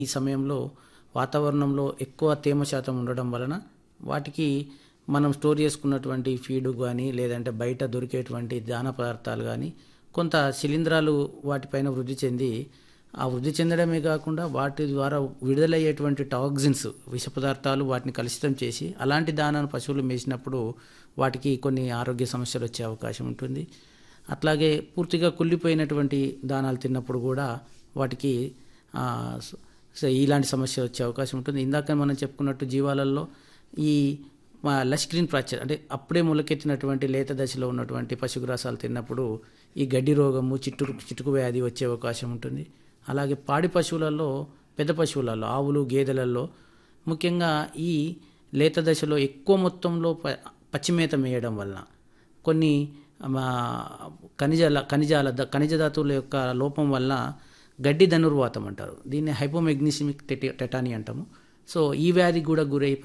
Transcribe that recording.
ఈ సమయంలో వాతావరణంలో ఎక్కువ తేమ శాతం ఉండడం వలన వాటికి మనం స్టోర్ చేసుకున్నటువంటి ఫీడ్ కానీ లేదంటే బయట దొరికేటువంటి దాన పదార్థాలు కానీ కొంత శిలీంధ్రాలు వాటిపైన వృద్ధి చెంది ఆ వృద్ధి చెందడమే కాకుండా వాటి ద్వారా విడుదలయ్యేటువంటి టాక్సిన్స్ విష పదార్థాలు వాటిని కలుషితం చేసి అలాంటి దానాను పశువులు మేసినప్పుడు వాటికి కొన్ని ఆరోగ్య సమస్యలు వచ్చే అవకాశం ఉంటుంది అట్లాగే పూర్తిగా కుళ్ళిపోయినటువంటి దానాలు తిన్నప్పుడు కూడా వాటికి ఆ, స- స- ఇలాంటి సమస్య వచ్చే అవకాశం ఉంటుంది ఇందాక మనం చెప్పుకున్నట్టు జీవాలలో ఈ మా లష్ గ్రీన్ ఫ్రాక్చర్ అంటే అప్పుడే మొలకెత్తినటువంటి లేత దశలో ఉన్నటువంటి పశుగ్రాసాలు తిన్నప్పుడు ఈ గడ్డి రోగము చిట్టుకు చిటుకు వ్యాధి వచ్చే అవకాశం ఉంటుంది అలాగే పాడి పశువులలో పెద్ద పశువులలో ఆవులు గేదెలలో ముఖ్యంగా ఈ లేత దశలో ఎక్కువ మొత్తంలో ప పచ్చిమేత మేయడం వలన కొన్ని మా ఖనిజాల ఖనిజాల ద- ఖనిజ ధాతువుల యొక్క లోపం వల్ల గడ్డి ధనుర్వాతం అంటారు దీన్ని హైపోమెగ్నీసిమిక్ టెటి టెటానీ అంటాము సో ఈ వ్యాధికి కూడా గురై